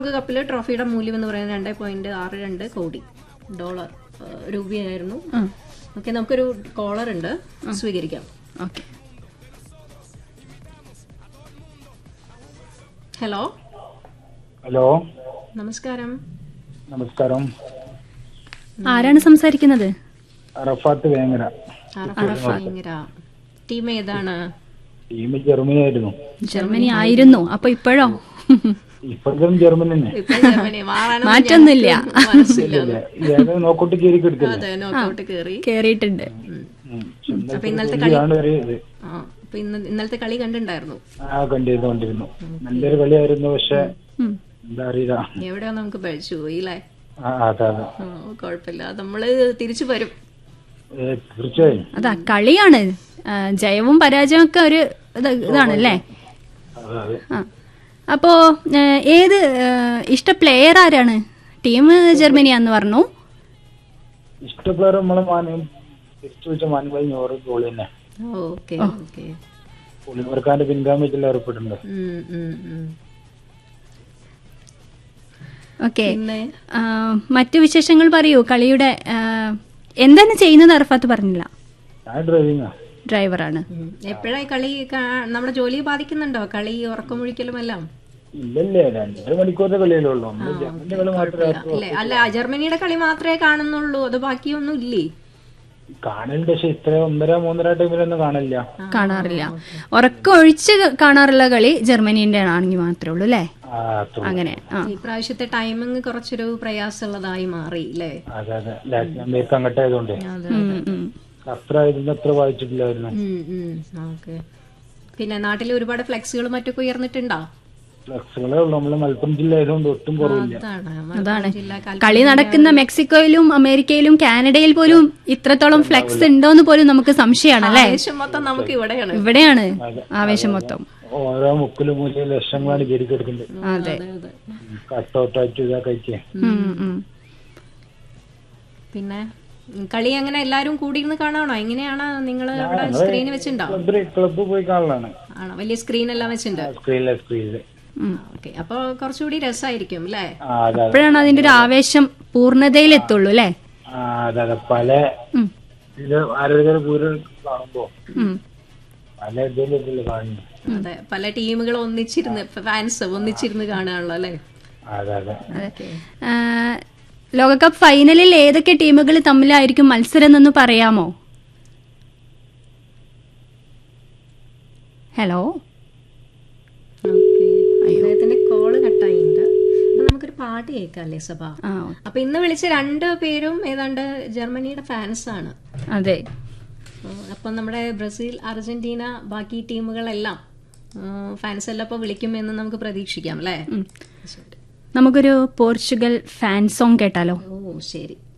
കപ്പിൽ ട്രോഫിയുടെ മൂല്യം എന്ന് പറയുന്നത് രണ്ട് പോയിന്റ് ആറ് രണ്ട് കോടി ഡോളർ ആ, രൂപയായിരുന്നു ഓക്കെ നമുക്കൊരു കോളർ ഉണ്ട് സ്വീകരിക്കാം ഓക്കെ ഹലോ ഹലോ നമസ്കാരം നമസ്കാരം ആരാണ് സംസാരിക്കുന്നത് അറഫാത്ത് വേങ്ങര ഭയങ്കര ടീം ഏതാണ് ടീം ജർമ്മനി ആയിരുന്നു ജർമ്മനി ആയിരുന്നു അപ്പൊ ഇപ്പോഴോ ഇപ്പോഴും ജർമ്മനി തന്നെ ഇപ്പൊ ജർമ്മനി മാറാനൊന്നും മാറ്റൊന്നുമില്ല. ഞങ്ങൾക്ക് മനസ്സില്ല ഇല്ല, ഏതോ നോക്കോട്ട് കയറി എടുക്കില്ല അതെ നോക്കൗട്ട് കയറി കേറിയിട്ടുണ്ട് അപ്പൊ ഇന്നലത്തെ കളി ആണ് ഒരു ഇത് ആ അപ്പൊ ഇന്ന് ഇന്നലത്തെ കളി കണ്ടിട്ടുണ്ടായിരുന്നു ആ കണ്ടിരുന്നു കണ്ടിരുന്നു നല്ലൊരു കളിയായിരുന്നു പക്ഷെ ഉം. എന്താ അറിയില്ല എവിടെയോ നമുക്ക് പഴിച്ചു പോയി അല്ലേ ആ അതെ അതെ ആ, കുഴപ്പമില്ല നമ്മള് തിരിച്ചു വരും ഏ, തീർച്ചയായും അതാ കളിയാണ് ആ, ജയവും പരാജയവും ഒക്കെ ഒരു ഇത് ഇതാണല്ലേ അതെ അതെ ആ അപ്പോ ഏ, ഏത് ഏ, ഇഷ്ട പ്ലെയർ ആരാണ് ടീം ജർമ്മനിയാന്ന് പറഞ്ഞു ഇഷ്ട പ്ലെയർ നമ്മളെ മാനം തിരിച്ചു വെച്ച മാനുവൽ ഞോറ് ഗോളി തന്നെ ഓക്കെ ഓക്കെ പുള്ളിവർക്കാന്റെ പിൻഗാമിച്ചിൽ ഏർപ്പെട്ടിട്ടുണ്ട് ഓക്കെ പിന്നെ മറ്റു വിശേഷങ്ങൾ പറയൂ കളിയുടെ ആ, എന്താണ് ചെയ്യുന്നത് അർഫാത്ത് പറഞ്ഞില്ല ഞാൻ ഡ്രൈവിംഗാ ഡ്രൈവറാണ് എപ്പോഴായി കളി കാ- നമ്മുടെ ജോലിയെ ബാധിക്കുന്നുണ്ടോ കളി ഉറക്കമൊഴിക്കലും എല്ലാം ഇല്ലല്ലേ രണ്ടര മണിക്കൂറിന്റെ കളിയല്ലേ ഉള്ളൂ നമ്മള് ജർമ്മനിന്റെ കളി മാത്രമേ അല്ലേ അല്ല ജർമ്മനിയുടെ കളി മാത്രമേ കാണുന്നുള്ളൂ അത് ബാക്കിയൊന്നും ഇല്ലേ കാണലുണ്ട് പക്ഷെ ഇത്ര ഒന്നര മൂന്നര ടൈമിലൊന്നും കാണില്ല കാണാറില്ല ഉറക്കം ഒഴിച്ച് കാണാറുള്ള കളി ജർമ്മനീന്റെ ആണെങ്കിൽ മാത്രമേ ഉള്ളൂ അല്ലേ ആ, അത്രേ ഉള്ളൂ. അങ്ങനെ ആ ഈ പ്രാവശ്യത്തെ ടൈമിങ് കുറച്ചൊരു പ്രയാസമുള്ളതായി മാറി അല്ലേ അതെ അതെ ലാറ്റിൻ അമേരിക്ക അങ്ങോട്ടായതുകൊണ്ട് ഉം, ഉം. അത്ര ഇതിന്റെ അത്ര വായിച്ചിട്ടില്ലായിരുന്നു ഓക്കെ പിന്നെ നാട്ടിൽ ഒരുപാട് ഫ്ലെക്സുകളും മറ്റൊക്കെ ഉയർന്നിട്ടുണ്ടോ ഫ്ലക്സുകളേ ഉള്ളൂ നമ്മള് മലപ്പുറം ജില്ല ആയതുകൊണ്ട് ഒട്ടും കുറവില്ല അതാണ് അതാണ് ജില്ലാ കളി നടക്കുന്ന മെക്സിക്കോയിലും അമേരിക്കയിലും കാനഡയിൽ പോലും ഇത്രത്തോളം ഫ്ലെക്സ് ഉണ്ടോന്ന് പോലും നമുക്ക് സംശയമാണല്ലേ ആവേശം മൊത്തം നമുക്ക് ഇവിടെയാണ് ഇവിടെയാണ് ആവേശം മൊത്തം ഓരോ മുക്കിലും മൂലയും ലക്ഷങ്ങളാണ് ജരിക്കെടുക്കുന്നത് അതെ അതെ. കട്ടൗട്ടായിട്ട് ഇതൊക്കെ ആയിട്ട് ഉം, ഉം. പിന്നെ ഉം, കളി അങ്ങനെ എല്ലാരും കൂടിയിരുന്ന് കാണാണോ എങ്ങനെയാണ് നിങ്ങൾ ഇവിടെ സ്ക്രീൻ വെച്ചിട്ടുണ്ടോ ക്ലബ് ക്ലബ്ബ് പോയി കാണലാണ് ആണോ വലിയ സ്ക്രീൻ എല്ലാം വെച്ചിട്ടുണ്ട് സ്ക്രീനിലെ സ്ക്രീനില് ഉം. ഓക്കെ അപ്പൊ കുറച്ചുകൂടി രസമായിരിക്കും അല്ലേ ആ അതെ അതെ അപ്പോഴാണ് അതിന്റെ ഒരു ആവേശം പൂർണ്ണതയിലെത്തുള്ളൂ അല്ലേ ആ അതെ അതെ പല ഉം. ഇത് ആരോഗ്യ പൂരം കാണുമ്പോ ഉം. പല ഇതിലും ഇതില് കാണുന്നു അതെ പല ടീമുകൾ ഒന്നിച്ചിരുന്ന് ഫാൻസ് ഒന്നിച്ചിരുന്ന് കാണുകയാണല്ലോ അല്ലേ അതെ അതെ അതെ. ആ, ലോകകപ്പ് ഫൈനലിൽ ഏതൊക്കെ ടീമുകൾ തമ്മിലായിരിക്കും മത്സരം എന്നൊന്ന് പറയാമോ ഹലോ ഓക്കെ അദ്ദേഹത്തിന്റെ കോള് കട്ടായിട്ടുണ്ട് അപ്പൊ നമുക്കൊരു പാട്ട് കേൾക്കാം അല്ലേ സഭ ആ അപ്പൊ ഇന്ന് വിളിച്ച രണ്ട് പേരും ഏതാണ്ട് ജർമ്മനിയുടെ ഫാൻസ് ആണ് അതെ അപ്പൊ നമ്മുടെ ബ്രസീൽ അർജന്റീന ബാക്കി ടീമുകളെല്ലാം ഫാൻസ് എല്ലാം ഇപ്പൊ വിളിക്കുമെന്ന് നമുക്ക് പ്രതീക്ഷിക്കാം അല്ലേ ഉം. നമുക്കൊരു പോർച്ചുഗൽ ഫാൻ സോങ് കേട്ടാലോ ഓ ശരി